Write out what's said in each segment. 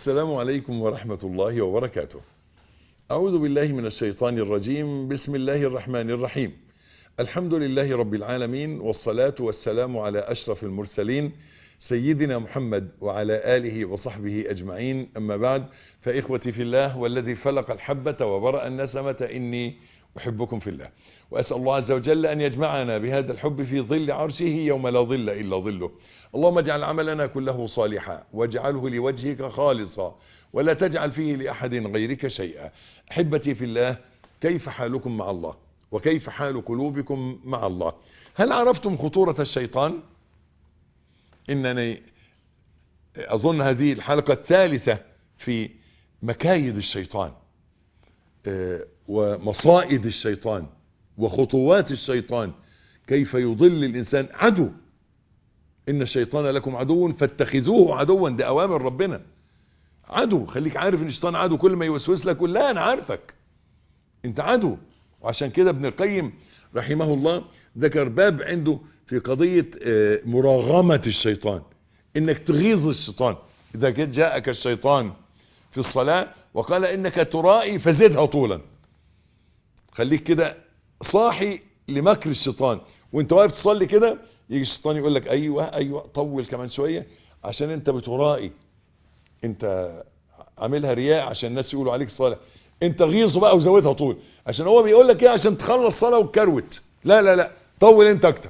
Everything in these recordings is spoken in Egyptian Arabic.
السلام عليكم ورحمة الله وبركاته أعوذ بالله من الشيطان الرجيم بسم الله الرحمن الرحيم الحمد لله رب العالمين والصلاة والسلام على أشرف المرسلين سيدنا محمد وعلى آله وصحبه أجمعين أما بعد فإخوتي في الله والذي فلق الحبة وبرأ النسمة إني أحبكم في الله وأسأل الله عز وجل أن يجمعنا بهذا الحب في ظل عرشه يوم لا ظل إلا ظله اللهم اجعل عملنا كله صالحا واجعله لوجهك خالصا ولا تجعل فيه لأحد غيرك شيئا أحبتي في الله كيف حالكم مع الله وكيف حال قلوبكم مع الله هل عرفتم خطورة الشيطان إنني أظن هذه الحلقة الثالثة في مكايد الشيطان ومصائد الشيطان وخطوات الشيطان كيف يضل الإنسان عدو إن الشيطان لكم عدو فاتخذوه عدوا ده أوامر ربنا عدو خليك عارف إن الشيطان عدو كل ما يوسوس لك لا أنا عارفك أنت عدو وعشان كده ابن القيم رحمه الله ذكر باب عنده في قضية مراغمة الشيطان إنك تغيظ الشيطان إذا جاءك الشيطان في الصلاة وقال إنك ترائي فزدها طولا خليك كده صاحي لمكر الشيطان وانت واقف تصلي كده يجي الشيطان يقول لك ايوه ايوه طول كمان شويه عشان انت بترائي انت عاملها رياء عشان الناس يقولوا عليك صالح انت غيظه بقى وزودها طول عشان هو بيقول لك ايه عشان تخلص صلاه وتكروت لا لا لا طول انت اكتر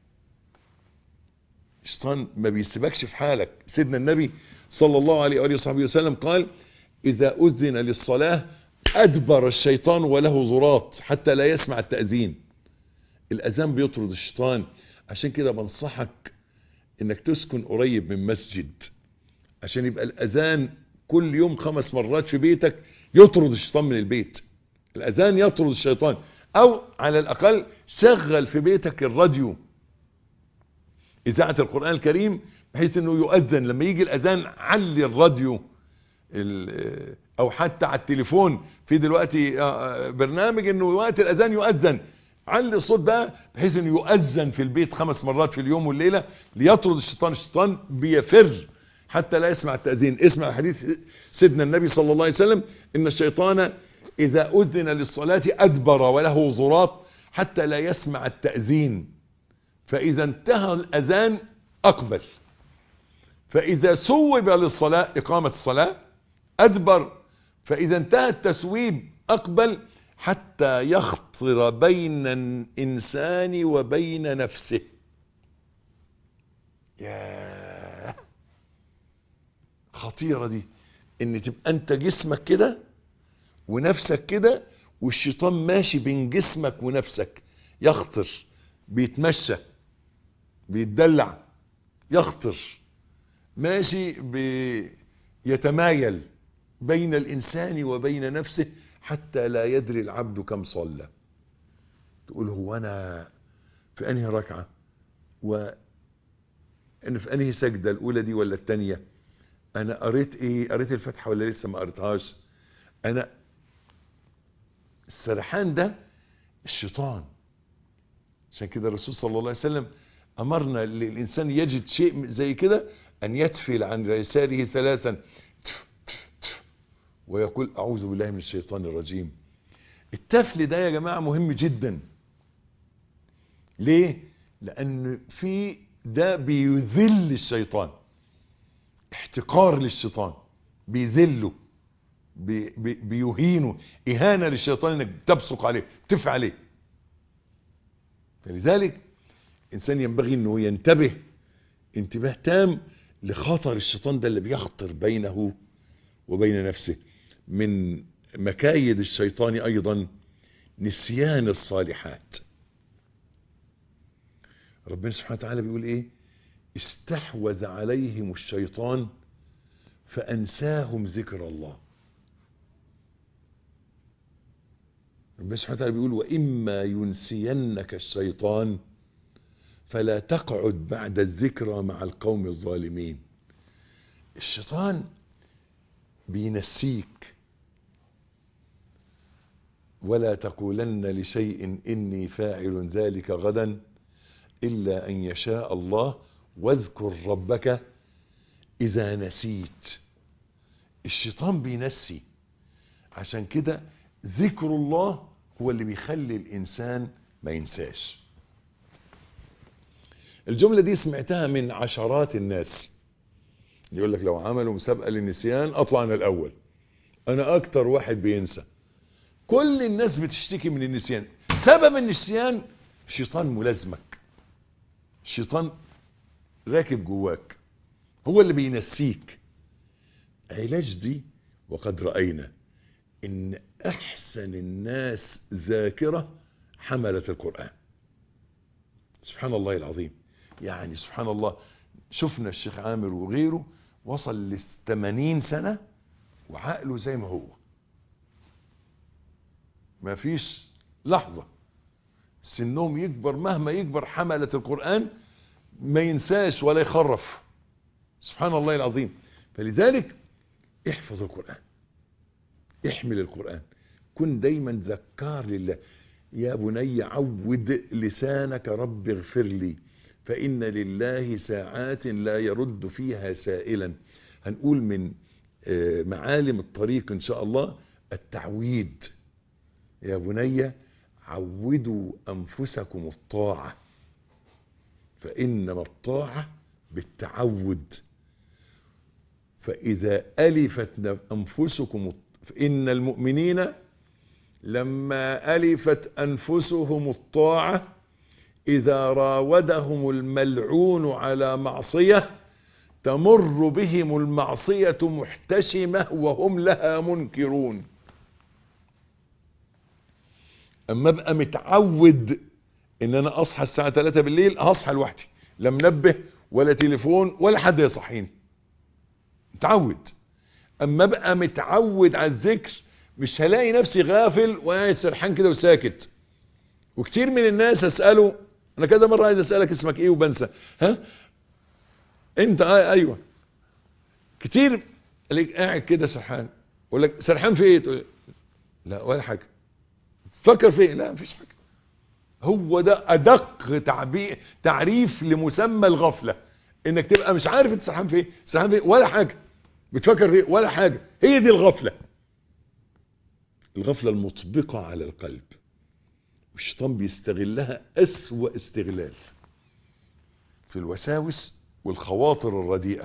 الشيطان ما بيسيبكش في حالك سيدنا النبي صلى الله عليه واله وصحبه وسلم قال اذا اذن للصلاه ادبر الشيطان وله ضراط حتى لا يسمع التاذين الاذان بيطرد الشيطان عشان كده بنصحك انك تسكن قريب من مسجد عشان يبقى الاذان كل يوم خمس مرات في بيتك يطرد الشيطان من البيت الاذان يطرد الشيطان او على الاقل شغل في بيتك الراديو اذاعه القران الكريم بحيث انه يؤذن لما يجي الاذان علي الراديو او حتى على التليفون في دلوقتي برنامج انه وقت الاذان يؤذن علي الصوت بقى بحيث انه يؤذن في البيت خمس مرات في اليوم والليله ليطرد الشيطان الشيطان بيفر حتى لا يسمع التأذين اسمع حديث سيدنا النبي صلى الله عليه وسلم ان الشيطان اذا اذن للصلاة ادبر وله ضراط حتى لا يسمع التأذين فاذا انتهى الاذان اقبل فاذا سوب للصلاة اقامة الصلاة ادبر فاذا انتهى التسويب اقبل حتى يخطر بين الانسان وبين نفسه ياه خطيرة دي ان تبقى انت جسمك كده ونفسك كده والشيطان ماشي بين جسمك ونفسك يخطر بيتمشى بيتدلع يخطر ماشي بيتمايل بين الانسان وبين نفسه حتى لا يدري العبد كم صلى تقول هو انا في انهي ركعة و ان في انهي سجدة الاولى دي ولا التانية انا قريت ايه قريت الفتحة ولا لسه ما قريتهاش انا السرحان ده الشيطان عشان كده الرسول صلى الله عليه وسلم امرنا للانسان يجد شيء زي كده ان يتفل عن يساره ثلاثا ويقول اعوذ بالله من الشيطان الرجيم التفل ده يا جماعة مهم جدا ليه لان في ده بيذل الشيطان احتقار للشيطان بيذله بي بي بيهينه اهانة للشيطان انك تبصق عليه تفع عليه فلذلك الانسان ينبغي انه ينتبه انتباه تام لخطر الشيطان ده اللي بيخطر بينه وبين نفسه من مكايد الشيطان ايضا نسيان الصالحات ربنا سبحانه وتعالى بيقول ايه استحوذ عليهم الشيطان فانساهم ذكر الله ربنا سبحانه وتعالى بيقول واما ينسينك الشيطان فلا تقعد بعد الذكرى مع القوم الظالمين الشيطان بينسيك ولا تقولن لشيء إني فاعل ذلك غدا إلا أن يشاء الله واذكر ربك إذا نسيت الشيطان بينسي عشان كده ذكر الله هو اللي بيخلي الانسان ما ينساش الجملة دي سمعتها من عشرات الناس يقول لك لو عملوا مسابقة للنسيان اطلع انا الاول انا اكتر واحد بينسى كل الناس بتشتكي من النسيان سبب النسيان شيطان ملازمك شيطان راكب جواك هو اللي بينسيك علاج دي وقد رأينا ان احسن الناس ذاكرة حملة القرآن سبحان الله العظيم يعني سبحان الله شفنا الشيخ عامر وغيره وصل ل 80 سنة وعقله زي ما هو ما فيش لحظة سنهم يكبر مهما يكبر حملة القرآن ما ينساش ولا يخرف سبحان الله العظيم فلذلك احفظ القرآن احمل القرآن كن دايما ذكار لله يا بني عود لسانك رب اغفر لي فإن لله ساعات لا يرد فيها سائلا هنقول من معالم الطريق إن شاء الله التعويد يا بني عودوا أنفسكم الطاعة فإنما الطاعة بالتعود فإذا ألفت أنفسكم فإن المؤمنين لما ألفت أنفسهم الطاعة إذا راودهم الملعون على معصية تمر بهم المعصية محتشمة وهم لها منكرون اما ابقى متعود ان انا اصحى الساعة 3 بالليل هصحى لوحدي لا منبه ولا تليفون ولا حد يصحيني متعود اما ابقى متعود على الذكر مش هلاقي نفسي غافل وقاعد سرحان كده وساكت وكتير من الناس اساله انا كده مره عايز اسالك اسمك ايه وبنسى ها انت آه ايوه كتير اللي قاعد كده سرحان اقول لك سرحان في ايه تقول لا ولا حاجه فكر في ايه لا مفيش حاجه هو ده ادق تعبير تعريف لمسمى الغفله انك تبقى مش عارف انت سرحان في ايه سرحان في ايه ولا حاجه بتفكر في ايه ولا حاجه هي دي الغفله الغفله المطبقه على القلب والشيطان بيستغلها اسوا استغلال في الوساوس والخواطر الرديئه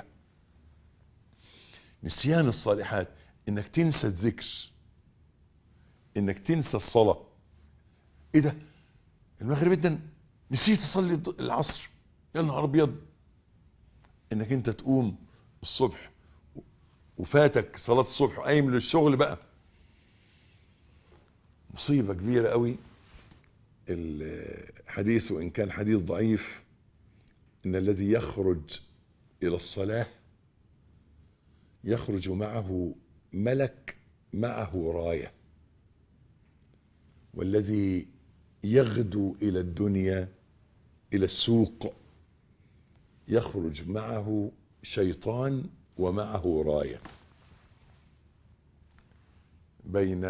نسيان الصالحات انك تنسى الذكر انك تنسى الصلاة ايه ده المغرب جدا نسيت تصلي العصر يا نهار ابيض انك انت تقوم الصبح وفاتك صلاة الصبح وقايم للشغل بقى مصيبة كبيرة قوي الحديث وان كان حديث ضعيف ان الذي يخرج الى الصلاة يخرج معه ملك معه رايه والذي يغدو الى الدنيا الى السوق يخرج معه شيطان ومعه راية بين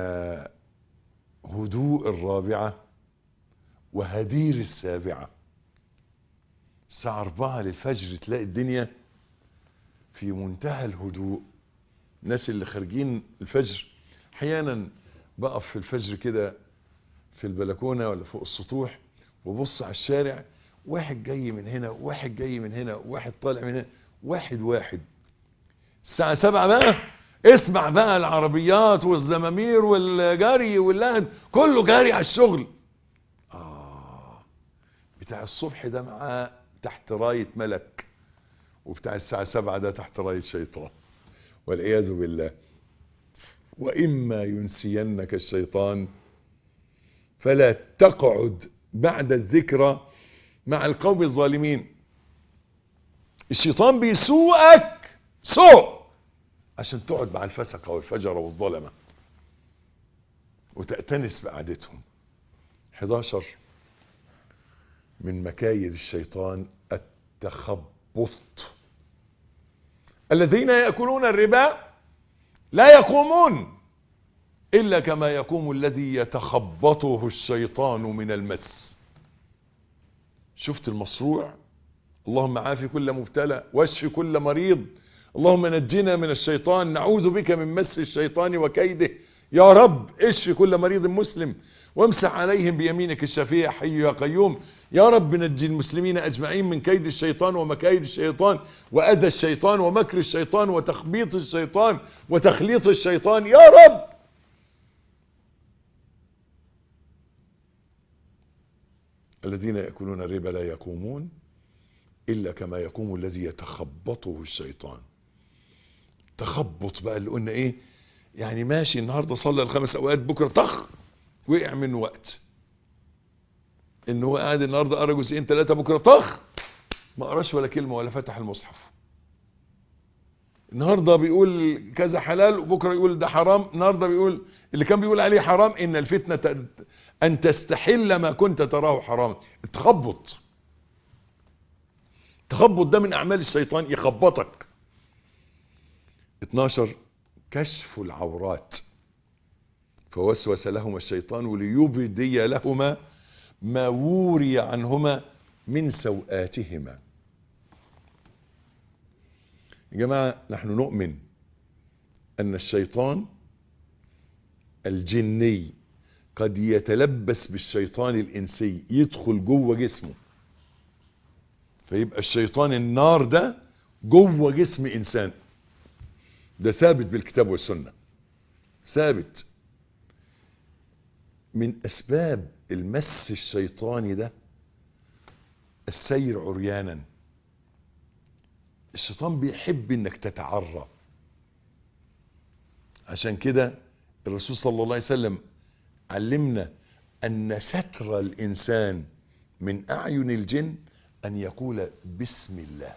هدوء الرابعة وهدير السابعة الساعة أربعة للفجر تلاقي الدنيا في منتهى الهدوء الناس اللي خارجين الفجر احيانا بقف في الفجر كده في البلكونة ولا فوق السطوح وبص على الشارع واحد جاي من هنا واحد جاي من هنا واحد طالع من هنا واحد واحد الساعة سبعة بقى اسمع بقى العربيات والزمامير والجري واللهن كله جاري على الشغل آه بتاع الصبح ده معاه تحت راية ملك وبتاع الساعة سبعة ده تحت راية شيطان والعياذ بالله وإما ينسينك الشيطان فلا تقعد بعد الذكرى مع القوم الظالمين الشيطان بيسوقك سوء عشان تقعد مع الفسقة والفجرة والظلمة وتأتنس بقعدتهم 11 من مكايد الشيطان التخبط الذين يأكلون الربا لا يقومون إلا كما يقوم الذي يتخبطه الشيطان من المس شفت المصروع اللهم عافي كل مبتلى واشفي كل مريض اللهم نجنا من الشيطان نعوذ بك من مس الشيطان وكيده يا رب اشفي كل مريض مسلم وامسح عليهم بيمينك الشفيع حي يا قيوم يا رب نجي المسلمين أجمعين من كيد الشيطان ومكايد الشيطان وأذى الشيطان ومكر الشيطان وتخبيط الشيطان وتخليط الشيطان يا رب الذين يأكلون الربا لا يقومون إلا كما يقوم الذي يتخبطه الشيطان تخبط بقى اللي قلنا ايه يعني ماشي النهاردة صلى الخمس اوقات بكرة طخ وقع من وقت ان هو قاعد النهاردة قرا جزئين ثلاثة بكرة طخ ما قراش ولا كلمة ولا فتح المصحف النهاردة بيقول كذا حلال وبكرة يقول ده حرام النهاردة بيقول اللي كان بيقول عليه حرام ان الفتنة ان تستحل ما كنت تراه حراما تخبط تخبط ده من اعمال الشيطان يخبطك 12 كشف العورات فوسوس لهما الشيطان ليبدي لهما ما وري عنهما من سوآتهما يا جماعة نحن نؤمن أن الشيطان الجني قد يتلبس بالشيطان الإنسي يدخل جوه جسمه فيبقى الشيطان النار ده جوه جسم إنسان ده ثابت بالكتاب والسنة ثابت من أسباب المس الشيطاني ده السير عريانا الشيطان بيحب انك تتعرى عشان كده الرسول صلى الله عليه وسلم علمنا ان ستر الانسان من اعين الجن ان يقول بسم الله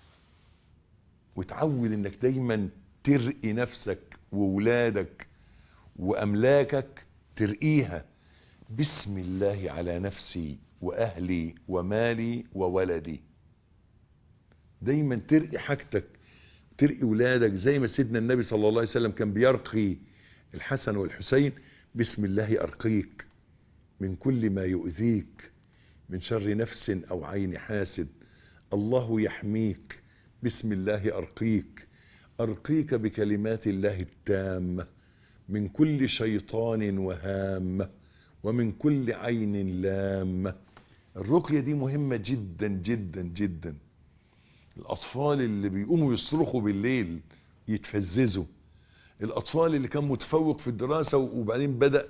وتعود انك دايما ترقي نفسك وولادك واملاكك ترقيها بسم الله على نفسي واهلي ومالي وولدي دايما ترقي حاجتك ترقي ولادك زي ما سيدنا النبي صلى الله عليه وسلم كان بيرقي الحسن والحسين بسم الله ارقيك من كل ما يؤذيك من شر نفس او عين حاسد الله يحميك بسم الله ارقيك ارقيك بكلمات الله التامه من كل شيطان وهامه ومن كل عين لامه الرقيه دي مهمه جدا جدا جدا الاطفال اللي بيقوموا يصرخوا بالليل يتفززوا الاطفال اللي كان متفوق في الدراسة وبعدين بدأ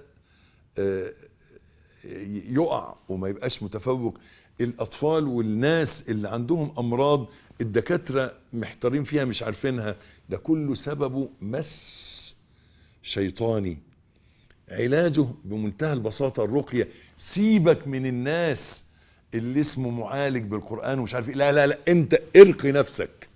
يقع وما يبقاش متفوق الاطفال والناس اللي عندهم امراض الدكاترة محتارين فيها مش عارفينها ده كله سببه مس شيطاني علاجه بمنتهى البساطة الرقية سيبك من الناس اللي اسمه معالج بالقرآن ومش عارف ايه لا لا لا انت ارقي نفسك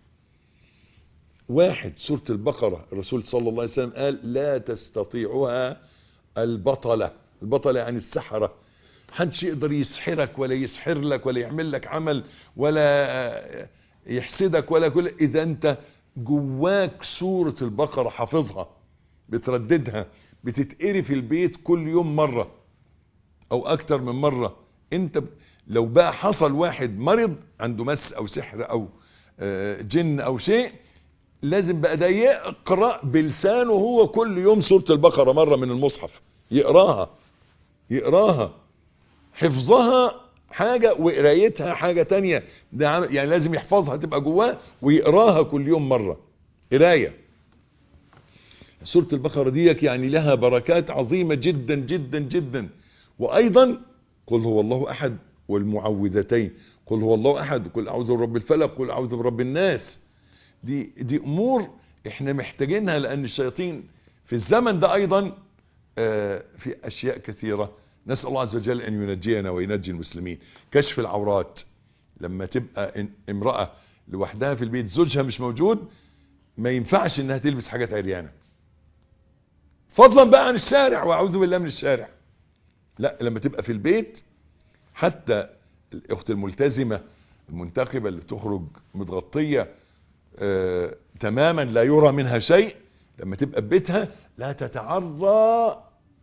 واحد سورة البقرة الرسول صلى الله عليه وسلم قال لا تستطيعها البطلة البطلة يعني السحرة محدش يقدر يسحرك ولا يسحر لك ولا يعمل لك عمل ولا يحسدك ولا كل اذا انت جواك سورة البقرة حافظها بترددها بتتقري في البيت كل يوم مرة او اكتر من مرة انت لو بقى حصل واحد مرض عنده مس او سحر او جن او شيء لازم بقى ده يقرأ بلسانه هو كل يوم سورة البقرة مرة من المصحف يقراها يقراها حفظها حاجة وقرايتها حاجة تانية ده يعني لازم يحفظها تبقى جواه ويقراها كل يوم مرة قراية سورة البقرة ديك يعني لها بركات عظيمة جدا جدا جدا وايضا قل هو الله احد والمعوذتين قل هو الله احد قل اعوذ برب الفلق قل اعوذ برب الناس دي دي امور احنا محتاجينها لان الشياطين في الزمن ده ايضا آه في اشياء كثيرة نسأل الله عز وجل ان ينجينا وينجي المسلمين كشف العورات لما تبقى امرأة لوحدها في البيت زوجها مش موجود ما ينفعش انها تلبس حاجات عريانة فضلا بقى عن الشارع واعوذ بالله من الشارع لا لما تبقى في البيت حتى الاخت الملتزمة المنتخبة اللي تخرج متغطية آه تماما لا يرى منها شيء لما تبقى ببيتها لا تتعرى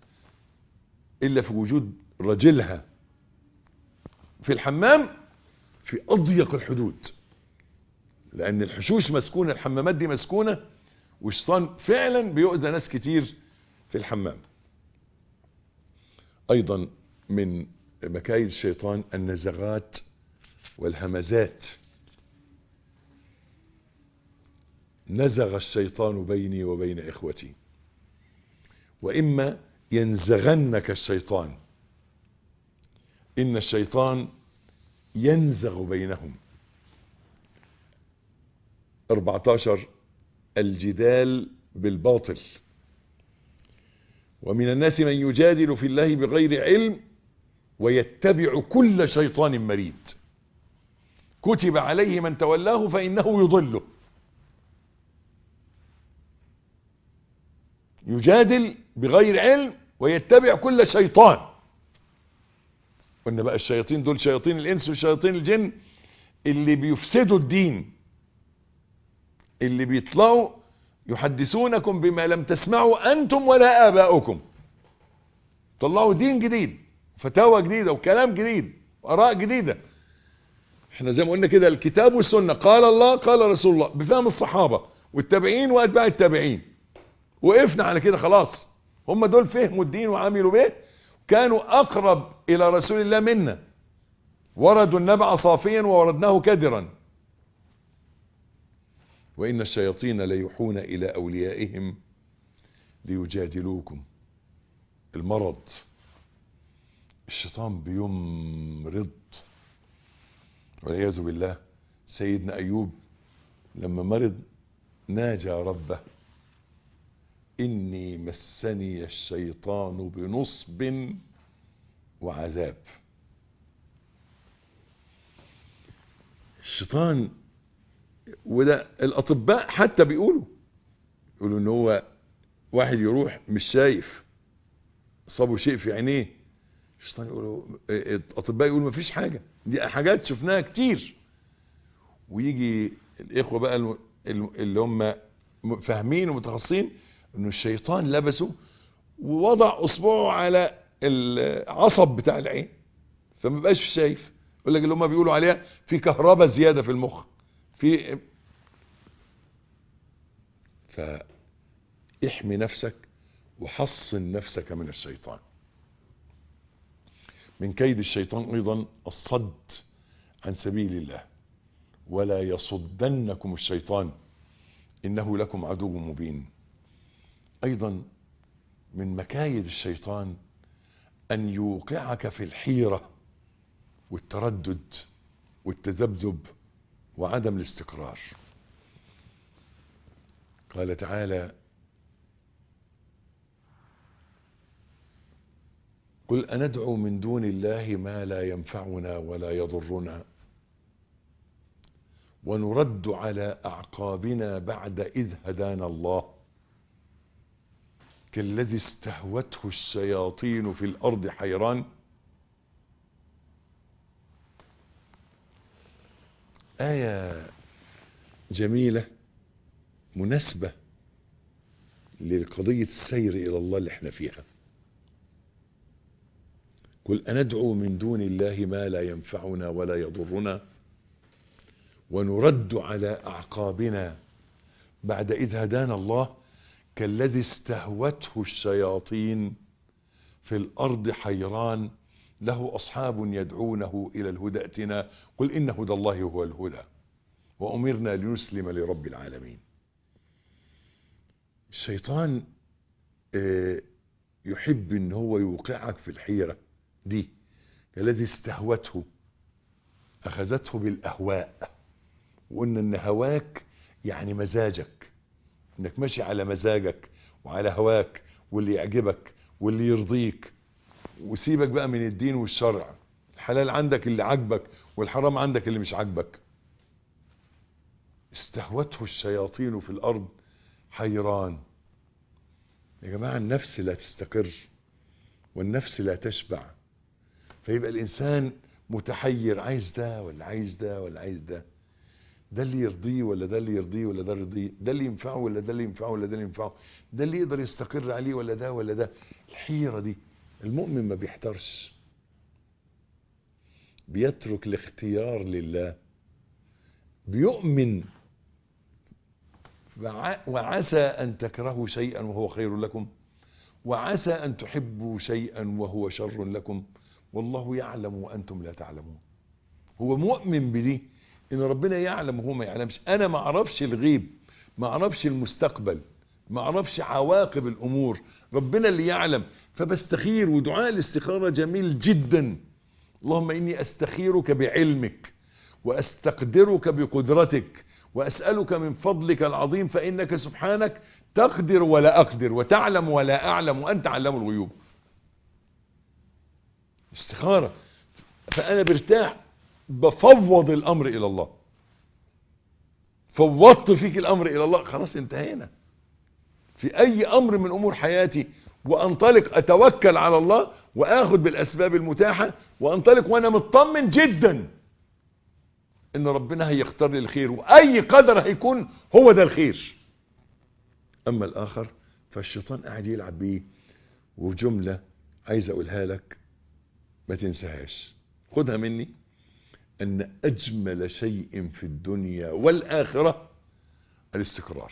الا في وجود رجلها في الحمام في اضيق الحدود لان الحشوش مسكونة الحمامات دي مسكونة والشيطان فعلا بيؤذى ناس كتير في الحمام ايضا من مكايد الشيطان النزغات والهمزات نزغ الشيطان بيني وبين اخوتي واما ينزغنك الشيطان ان الشيطان ينزغ بينهم 14 الجدال بالباطل ومن الناس من يجادل في الله بغير علم ويتبع كل شيطان مريد كتب عليه من تولاه فإنه يضله يجادل بغير علم ويتبع كل شيطان قلنا بقى الشياطين دول شياطين الإنس وشياطين الجن اللي بيفسدوا الدين اللي بيطلعوا يحدثونكم بما لم تسمعوا أنتم ولا آباؤكم طلعوا دين جديد فتاوى جديدة وكلام جديد وآراء جديدة احنا زي ما قلنا كده الكتاب والسنة قال الله قال رسول الله بفهم الصحابة والتابعين وأتباع التابعين وقفنا على كده خلاص هم دول فهموا الدين وعملوا به كانوا أقرب إلى رسول الله منا وردوا النبع صافيا ووردناه كدرا وإن الشياطين ليوحون إلى أوليائهم ليجادلوكم المرض الشيطان بيمرض والعياذ بالله سيدنا أيوب لما مرض ناجى ربه إني مسني الشيطان بنصب وعذاب الشيطان وده الأطباء حتى بيقولوا يقولوا ان هو واحد يروح مش شايف صابه شيء في عينيه الشيطان يقولوا الأطباء يقولوا مفيش حاجة دي حاجات شفناها كتير ويجي الإخوة بقى اللي هم فاهمين ومتخصصين انه الشيطان لبسه ووضع اصبعه على العصب بتاع العين فما بقاش شايف يقول لك اللي هم بيقولوا عليها في كهرباء زياده في المخ في فاحمي نفسك وحصن نفسك من الشيطان من كيد الشيطان ايضا الصد عن سبيل الله ولا يصدنكم الشيطان انه لكم عدو مبين ايضا من مكايد الشيطان ان يوقعك في الحيرة والتردد والتذبذب وعدم الاستقرار قال تعالى قل أندعو من دون الله ما لا ينفعنا ولا يضرنا ونرد على أعقابنا بعد إذ هدانا الله كالذي استهوته الشياطين في الأرض حيران آية جميلة مناسبة لقضية السير إلى الله اللي احنا فيها قل أندعو من دون الله ما لا ينفعنا ولا يضرنا ونرد على أعقابنا بعد إذ هدانا الله كالذي استهوته الشياطين في الأرض حيران له أصحاب يدعونه إلى الهدى ائتنا قل إن هدى الله هو الهدى وأمرنا لنسلم لرب العالمين الشيطان يحب ان هو يوقعك في الحيرة دي الذي استهوته أخذته بالأهواء وقلنا ان هواك يعني مزاجك انك ماشي على مزاجك وعلى هواك واللي يعجبك واللي يرضيك وسيبك بقى من الدين والشرع الحلال عندك اللي عجبك والحرام عندك اللي مش عجبك استهوته الشياطين في الارض حيران يا جماعة النفس لا تستقر والنفس لا تشبع فيبقى الانسان متحير عايز ده ولا عايز ده ولا عايز ده ده اللي يرضيه ولا ده اللي يرضيه ولا ده يرضيه ده اللي ينفعه ولا ده اللي ينفعه ولا ده اللي ينفعه ده اللي يقدر يستقر عليه ولا ده ولا ده الحيرة دي المؤمن ما بيحترش بيترك الاختيار لله بيؤمن وع- وعسى أن تكرهوا شيئا وهو خير لكم وعسى أن تحبوا شيئا وهو شر لكم والله يعلم وأنتم لا تعلمون هو مؤمن بدي إن ربنا يعلم وهو ما يعلمش أنا ما أعرفش الغيب ما أعرفش المستقبل ما أعرفش عواقب الأمور ربنا اللي يعلم فبستخير ودعاء الاستخارة جميل جدا اللهم إني أستخيرك بعلمك وأستقدرك بقدرتك وأسألك من فضلك العظيم فإنك سبحانك تقدر ولا أقدر وتعلم ولا أعلم وأنت علام الغيوب استخارة فأنا برتاح بفوض الأمر إلى الله فوضت فيك الأمر إلى الله خلاص انتهينا في أي أمر من أمور حياتي وأنطلق أتوكل على الله وآخذ بالأسباب المتاحة وأنطلق وأنا مطمن جدا إن ربنا هيختار لي الخير وأي قدر هيكون هو ده الخير أما الآخر فالشيطان قاعد يلعب بيه وجملة عايز أقولها لك ما تنساهاش خدها مني أن أجمل شيء في الدنيا والآخرة الاستقرار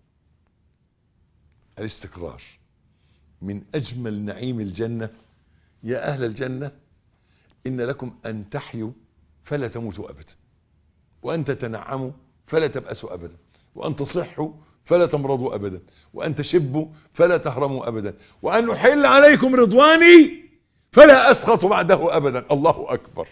الاستقرار من أجمل نعيم الجنة يا أهل الجنة إن لكم أن تحيوا فلا تموتوا أبدا وأن تتنعموا فلا تبأسوا أبدا وأن تصحوا فلا تمرضوا أبدا وأن تشبوا فلا تهرموا أبدا وأن أحل عليكم رضواني فلا أسخط بعده أبدا الله أكبر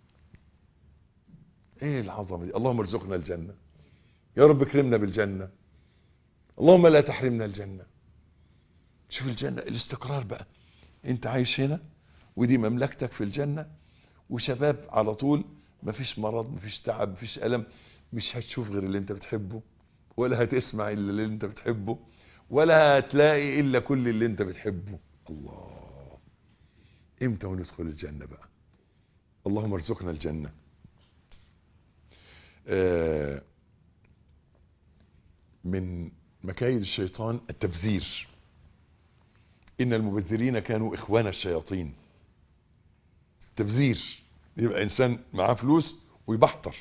ايه العظمة دي اللهم ارزقنا الجنة يا رب اكرمنا بالجنة اللهم لا تحرمنا الجنة شوف الجنة الاستقرار بقى انت عايش هنا ودي مملكتك في الجنة وشباب على طول مفيش مرض مفيش تعب مفيش ألم مش هتشوف غير اللي انت بتحبه ولا هتسمع الا اللي انت بتحبه ولا هتلاقي الا كل اللي انت بتحبه الله امتى وندخل الجنة بقى اللهم ارزقنا الجنة آه، من مكايد الشيطان التبذير إن المبذرين كانوا إخوان الشياطين تبذير يبقى إنسان معاه فلوس ويبحتر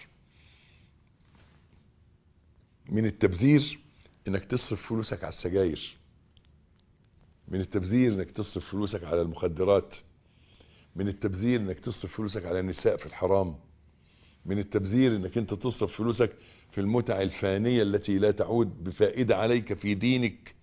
من التبذير إنك تصرف فلوسك على السجاير من التبذير إنك تصرف فلوسك على المخدرات من التبذير إنك تصرف فلوسك على النساء في الحرام من التبذير انك انت تصرف فلوسك في المتع الفانية التي لا تعود بفائدة عليك في دينك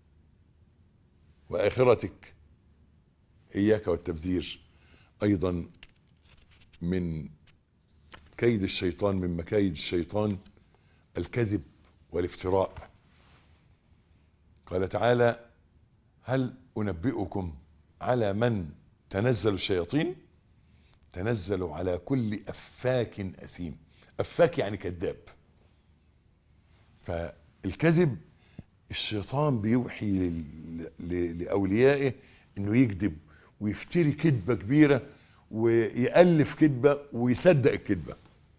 واخرتك اياك والتبذير ايضا من كيد الشيطان من مكايد الشيطان الكذب والافتراء قال تعالى هل انبئكم على من تنزل الشياطين تنزل على كل أفاك أثيم أفاك يعني كذاب فالكذب الشيطان بيوحي لل- ل- لأوليائه انه يكذب ويفتري كذبة كبيرة ويألف كذبة ويصدق الكذبة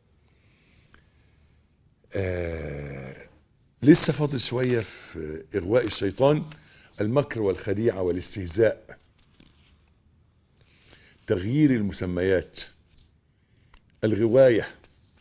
آه لسه فاضل شوية في إغواء الشيطان المكر والخديعة والاستهزاء تغيير المسميات الغواية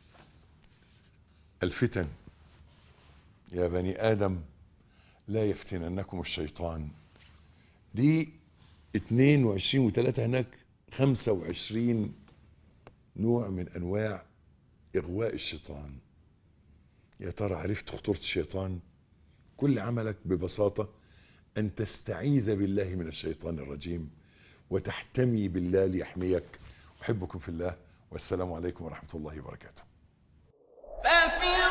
الفتن يا بني آدم لا يفتننكم الشيطان دي 22 و3 هناك 25 نوع من أنواع إغواء الشيطان يا ترى عرفت خطورة الشيطان كل عملك ببساطة أن تستعيذ بالله من الشيطان الرجيم وتحتمي بالله ليحميك أحبكم في الله والسلام عليكم ورحمة الله وبركاته ففي